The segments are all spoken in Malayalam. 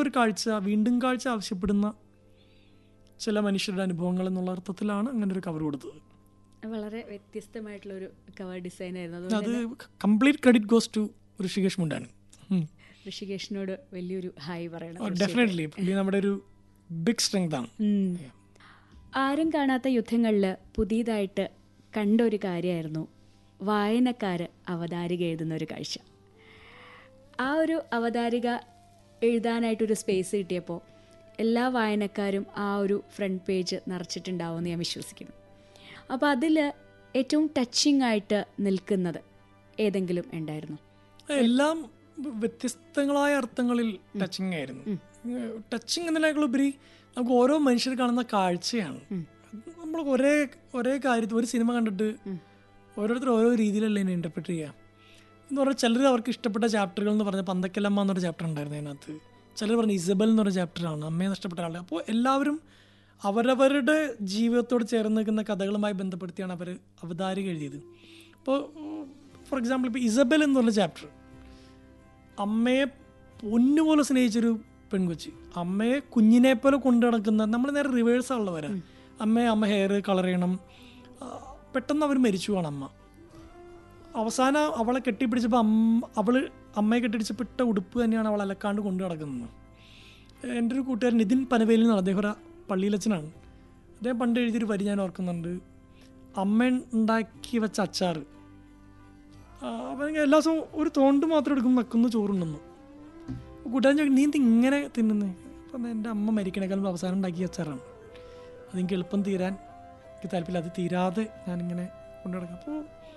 ഒരു കാഴ്ച വീണ്ടും കാഴ്ച ആവശ്യപ്പെടുന്ന ചില മനുഷ്യരുടെ അനുഭവങ്ങൾ എന്നുള്ള അർത്ഥത്തിലാണ് അങ്ങനെ ഒരു കവർ കൊടുത്തത് വളരെ വ്യത്യസ്തമായിട്ടുള്ള ഒരു കവർ ഡിസൈൻ ആയിരുന്നു അതുകൊണ്ട് അത് complete credit goes to Rishikesh മുണ്ടാണ് ഋഷികേഷിനോട് വലിയൊരു ഹായ് പറയണം ഡെഫിനറ്റ്ലി പുള്ളി നമ്മുടെ ഒരു ബിഗ് സ്ട്രെങ്ത് ആണ് ഉം. ആരും കാണാത്ത യുദ്ധങ്ങളിൽ പുതിയതായിട്ട് കണ്ട ഒരു കാര്യമായിരുന്നു വായനക്കാർ അവതാരിക എഴുതുന്ന ഒരു കാഴ്ച ആ ഒരു അവതാരിക എഴുതാനായിട്ടൊരു സ്പേസ് കിട്ടിയപ്പോൾ എല്ലാ വായനക്കാരും ആ ഒരു ഫ്രണ്ട് പേജ് നിറച്ചിട്ടുണ്ടാവുമെന്ന് ഞാൻ വിശ്വസിക്കുന്നു അപ്പോൾ അതിൽ ഏറ്റവും ടച്ചിങ് ആയിട്ട് നിൽക്കുന്നത് ഏതെങ്കിലും ഉണ്ടായിരുന്നു എല്ലാം വ്യത്യസ്തങ്ങളായ അർത്ഥങ്ങളിൽ ടച്ചിങ് ആയിരുന്നു ടച്ചിങ് എന്നതിനേക്കാളുപരി നമുക്ക് ഓരോ മനുഷ്യർ കാണുന്ന കാഴ്ചയാണ് നമ്മൾ ഒരേ ഒരേ കാര്യത്തിൽ ഒരു സിനിമ കണ്ടിട്ട് ഓരോരുത്തർ ഓരോ രീതിയിലല്ലേ ഇതിനെ ഇന്റർപ്രറ്റ് ചെയ്യുക എന്ന് പറഞ്ഞാൽ ചിലർ അവർക്ക് ഇഷ്ടപ്പെട്ട ചാപ്റ്ററുകൾ എന്ന് പറഞ്ഞ പന്തക്കല്ലമ്മ എന്നൊരു ചാപ്റ്റർ ഉണ്ടായിരുന്നു അതിനകത്ത് ചിലർ പറഞ്ഞ ഇസബൽ എന്നൊരു ചാപ്റ്ററാണ് അമ്മയെ നഷ്ടപ്പെട്ട ആളുടെ അപ്പോൾ എല്ലാവരും അവരവരുടെ ജീവിതത്തോട് ചേർന്ന് നിൽക്കുന്ന കഥകളുമായി ബന്ധപ്പെടുത്തിയാണ് അവർ അവതാരിക എഴുതിയത് ഇപ്പോൾ ഫോർ എക്സാമ്പിൾ ഇപ്പോൾ ഇസബൽ എന്നുള്ള ചാപ്റ്റർ അമ്മയെ പൊന്നുപോലെ സ്നേഹിച്ചൊരു പെൺകൊച്ചി അമ്മയെ കുഞ്ഞിനെ പോലെ കൊണ്ടു നടക്കുന്ന നമ്മൾ നേരെ റിവേഴ്സ് ആണല്ലോ വരാം അമ്മയെ അമ്മ ഹെയർ കളർ ചെയ്യണം ആ, പെട്ടെന്ന് അവർ മരിച്ചു ആണ് അമ്മ അവസാനം അവളെ കെട്ടിപ്പിടിച്ചപ്പോൾ അമ്മ അവൾ അമ്മയെ കെട്ടിപ്പിടിച്ചപ്പോൾ ഇട്ട ഉടുപ്പ് തന്നെയാണ് അവൾ അലക്കാണ്ട് കൊണ്ടു നടക്കുന്നത് എൻ്റെ ഒരു കൂട്ടുകാരൻ നിതിൻ പനവേലിൽ നിന്നാണ് അദ്ദേഹം ഒരു പള്ളിയിലച്ചനാണ് അദ്ദേഹം പണ്ട് എഴുതിയൊരു വരി ഞാൻ ഓർക്കുന്നുണ്ട് അമ്മ ഉണ്ടാക്കി വെച്ച അച്ചാറ് ആ, അവൻ എല്ലാ ദിവസവും ഒരു തോണ്ട് മാത്രം എടുക്കും നക്കുന്ന ചോറുണ്ടെന്ന് കൂട്ടുകാരൻ ചോദിക്കും നീ എന്ത് ഇങ്ങനെ തിന്നുന്നേ അപ്പം എൻ്റെ അമ്മ മരിക്കണേക്കാളും അവസാനം ഉണ്ടാക്കിയ അച്ചാറാണ് അതെനിക്ക് എളുപ്പം തീരാൻ എനിക്ക് താല്പര്യമില്ല അത് തീരാതെ ഞാനിങ്ങനെ കൊണ്ടു നടക്കും അപ്പോൾ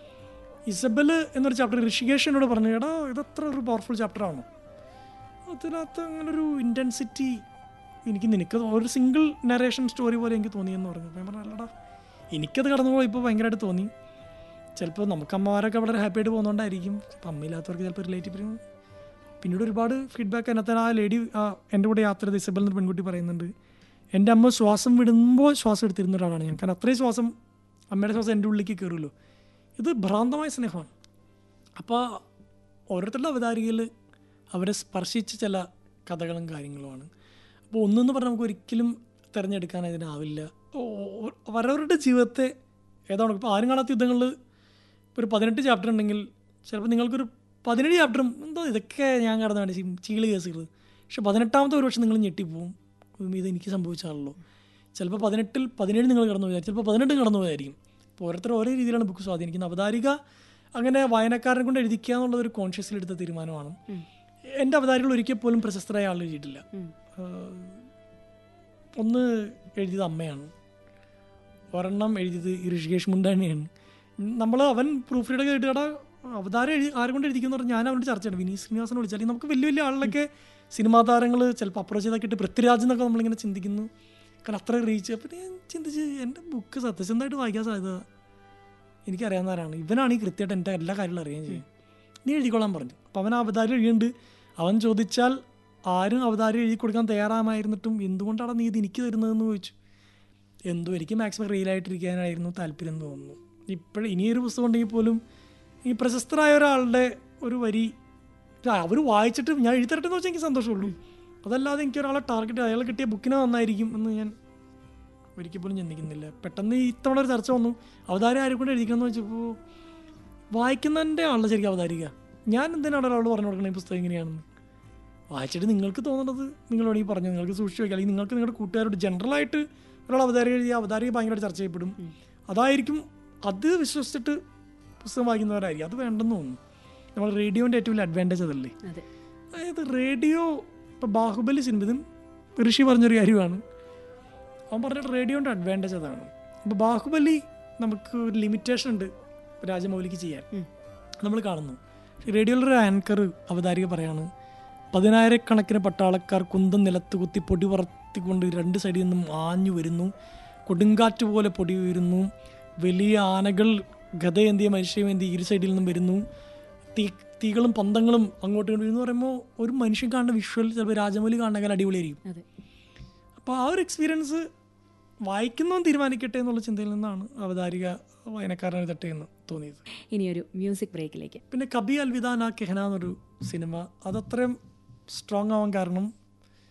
ഇസബല് എന്നൊരു ചാപ്റ്റർ ഋഷികേഷ് എന്നോട് പറഞ്ഞു എടാ ഇതത്ര ഒരു പവർഫുൾ ചാപ്റ്ററാണോ അതിനകത്ത് അങ്ങനെ ഒരു ഇൻറ്റൻസിറ്റി എനിക്ക് നിനക്ക് ഒരു സിംഗിൾ നറേഷൻ സ്റ്റോറി പോലെ എനിക്ക് തോന്നിയെന്ന് പറഞ്ഞു അപ്പോൾ ഞാൻ പറഞ്ഞു അല്ലടാ എനിക്കത് കടന്നു പോയി ഇപ്പോൾ ഭയങ്കരമായിട്ട് തോന്നി ചിലപ്പോൾ നമുക്ക് അമ്മമാരൊക്കെ വളരെ ഹാപ്പി ആയിട്ട് പോകുന്നതുകൊണ്ടായിരിക്കും ചിലപ്പോൾ അമ്മയില്ലാത്തവർക്ക് ചിലപ്പോൾ റിലേറ്റ് ചെയ്യും പിന്നീട് ഒരുപാട് ഫീഡ്ബാക്ക് അതിനകത്ത് ആ ലേഡി എൻ്റെ കൂടെ യാത്ര ചെയ്ത ഇസബൽ എന്നൊരു പെൺകുട്ടി പറയുന്നുണ്ട് എൻ്റെ അമ്മ ശ്വാസം വിടുമ്പോൾ ശ്വാസം എടുത്തിരുന്ന ഒരാളാണ് ഞാൻ കാരണം അത്രയും ശ്വാസം അമ്മയുടെ ശ്വാസം എൻ്റെ ഉള്ളിലേക്ക് കയറുമല്ലോ ഇത് ഭ്രാന്തമായ സ്നേഹമാണ് അപ്പോൾ ഓരോരുത്തരുടെ അവതാരികയിൽ അവരെ സ്പർശിച്ച ചില കഥകളും കാര്യങ്ങളുമാണ് അപ്പോൾ ഒന്നെന്ന് പറഞ്ഞാൽ നമുക്ക് ഒരിക്കലും തിരഞ്ഞെടുക്കാൻ അതിനാവില്ല ഓ- അവരവരുടെ ജീവിതത്തെ ഏതാണ് ഇപ്പോൾ ആരും കാണാത്ത യുദ്ധങ്ങളിൽ ഇപ്പോൾ ഒരു പതിനെട്ട് ചാപ്റ്റർ ഉണ്ടെങ്കിൽ ചിലപ്പോൾ നിങ്ങൾക്കൊരു പതിനേഴ് ചാപ്റ്ററും എന്തോ ഇതൊക്കെ ഞാൻ കടന്നാണ് ചീള് കേസുകൾ പക്ഷെ പതിനെട്ടാമത്തെ ഒരു പക്ഷെ നിങ്ങൾ ഞെട്ടിപ്പോവും ഉം, ഇത് എനിക്ക് സംഭവിച്ചാണല്ലോ ചിലപ്പോൾ പതിനെട്ടിൽ പതിനേഴ് നിങ്ങൾ കടന്നു പോയതായിരിക്കും ചിലപ്പോൾ പതിനെട്ടും കടന്നു പോയതായിരിക്കും അപ്പോൾ ഓരോരുത്തർ ഓരോ രീതിയിലാണ് ബുക്ക് സ്വാധീനിക്കുന്നത് അവതാരിക അങ്ങനെ വായനക്കാരനെ കൊണ്ട് എഴുതിക്കുക എന്നുള്ളത് ഒരു കോൺഷ്യസ്ലി എടുത്ത തീരുമാനമാണ് എൻ്റെ അവതാരികൾ ഒരിക്കൽ പോലും പ്രശസ്തരായ ആൾ എഴുതിയിട്ടില്ല ആഹ് ഒന്ന് എഴുതിയത് അമ്മയാണ് ഒരെണ്ണം എഴുതിയത് ഈ ഋഷികേഷ് മുണ്ടാണിയാണ് നമ്മൾ അവൻ പ്രൂഫ് റീഡൊക്കെ കേട്ടുകടാ അവതാരം എഴുതി ആരും കൊണ്ട് എഴുതിക്കുന്ന പറഞ്ഞാൽ ഞാൻ അവനോട് ചർച്ച ചെയ്യണം വിനീത് ശ്രീനിവാസനെ വിളിച്ചാൽ അല്ലെങ്കിൽ നമുക്ക് വലിയ വലിയ ആളിലൊക്കെ സിനിമാ താരങ്ങൾ ചിലപ്പോൾ അപ്രോച്ച് ചെയ്തൊക്കെ ഇട്ട് പൃഥ്വിരാജ് എന്നൊക്കെ നമ്മളിങ്ങനെ ചിന്തിക്കുന്നു കാരണം അത്ര റീച്ച് അപ്പം ഞാൻ ചിന്തിച്ച് എൻ്റെ ബുക്ക് സത്യസന്ധമായിട്ട് വായിക്കാൻ സാധ്യത എനിക്കറിയാവുന്നവരാണ് ഇവനാണ് ഈ കൃത്യമായിട്ട് എൻ്റെ എല്ലാ കാര്യങ്ങളും അറിയുകയും ചെയ്യും നീ എഴുതിക്കോളാൻ പറഞ്ഞു അപ്പോൾ അവൻ അവതാരം എഴുതിയുണ്ട് അവൻ ചോദിച്ചാൽ ആരും അവതാരം എഴുതി കൊടുക്കാൻ തയ്യാറാമായിരുന്നിട്ടും എന്തുകൊണ്ടാണ് നീ ഇത് എനിക്ക് തരുന്നതെന്ന് ചോദിച്ചു എന്തോ എനിക്ക് മാക്സിമം റിയലായിട്ടിരിക്കാനായിരുന്നു താല്പര്യം എന്ന് തോന്നുന്നു ഇപ്പോഴും ഇനിയൊരു പുസ്തകം ഉണ്ടെങ്കിൽ പോലും ഈ പ്രശസ്തരായ ഒരാളുടെ ഒരു വരി അവർ വായിച്ചിട്ട് ഞാൻ എഴുതരട്ടെ എന്ന് വെച്ചാൽ എനിക്ക് സന്തോഷമുള്ളൂ അതല്ലാതെ എനിക്ക് ഒരാളെ ടാർഗറ്റ് അയാൾ കിട്ടിയ ബുക്കിനെ നന്നായിരിക്കും എന്ന് ഞാൻ ഒരിക്കൽ പോലും ചിന്തിക്കുന്നില്ല പെട്ടെന്ന് ഈ ഇത്തവണ ഒരു ചർച്ച വന്നു അവതാരം ആരെ കൊണ്ട് എഴുതിക്കണം എന്ന് വെച്ചപ്പോൾ വായിക്കുന്നതിൻ്റെ ആളുടെ ശരിക്കും അവതാരിക ഞാൻ എന്തിനാണ് ഒരാളോട് പറഞ്ഞു കൊടുക്കണം ഈ പുസ്തകം ഇങ്ങനെയാണെന്ന് വായിച്ചിട്ട് നിങ്ങൾക്ക് തോന്നുന്നത് നിങ്ങൾ വേണമെങ്കിൽ പറഞ്ഞു നിങ്ങൾക്ക് സൂക്ഷിച്ച് വയ്ക്കുക അല്ലെങ്കിൽ നിങ്ങൾക്ക് നിങ്ങളുടെ കൂട്ടുകാരോട് ജനറലായിട്ട് ഒരാൾ അവതാരിക എഴുതിയ അവതാരിക ഭയങ്കരമായിട്ട് ചർച്ച ചെയ്യപ്പെടും അതായിരിക്കും അത് വിശ്വസിച്ചിട്ട് പുസ്തകം വായിക്കുന്നവരായിരിക്കും അത് വേണ്ടെന്ന് തോന്നുന്നു നമ്മൾ റേഡിയോൻ്റെ ഏറ്റവും വലിയ അഡ്വാൻറ്റേജ് അതല്ലേ അതെ അതായത് റേഡിയോ ഇപ്പോൾ ബാഹുബലി സിനിമ ഇതും ഋഷി പറഞ്ഞൊരു കാര്യമാണ് അവൻ പറഞ്ഞിട്ട് റേഡിയോൻ്റെ അഡ്വാൻറ്റേജ് അതാണ് അപ്പോൾ ബാഹുബലി നമുക്ക് ഒരു ലിമിറ്റേഷൻ ഉണ്ട് രാജമൗലിക്ക് ചെയ്യാൻ നമ്മൾ കാണുന്നു റേഡിയോയിലൊരു ആങ്കർ അവതാരിക പറയാണ് പതിനായിരക്കണക്കിന് പട്ടാളക്കാർ കുന്തം നിലത്ത് കുത്തി പൊടി പറത്തിക്കൊണ്ട് രണ്ട് സൈഡിൽ നിന്നും ആഞ്ഞു വരുന്നു കൊടുങ്കാറ്റ് പോലെ പൊടി ഉയരുന്നു വലിയ ആനകൾ ഗതയേന്തിയ മനുഷ്യമേന്തി ഇരു സൈഡിൽ നിന്നും വരുന്നു തീ തീകളും പന്തങ്ങളും അങ്ങോട്ടും ഇങ്ങോട്ടും എന്ന് പറയുമ്പോൾ ഒരു മനുഷ്യൻ കാണുന്ന വിഷ്വൽ ചിലപ്പോൾ രാജമൗലി കാണുന്നതിൽ അടിപൊളിയായിരിക്കും അതെ അപ്പോൾ ആ ഒരു എക്സ്പീരിയൻസ് വായിക്കുന്നവൻ തീരുമാനിക്കട്ടെ എന്നുള്ള ചിന്തയിൽ നിന്നാണ് അവതാരിക വായനക്കാരൻ എഴുതട്ടെ എന്ന് തോന്നിയത് ഇനിയൊരു മ്യൂസിക് ബ്രേക്കിലേക്ക് പിന്നെ കബി അൽവിദാന കെഹന എന്നൊരു സിനിമ അതത്രയും സ്ട്രോങ് ആവാൻ കാരണം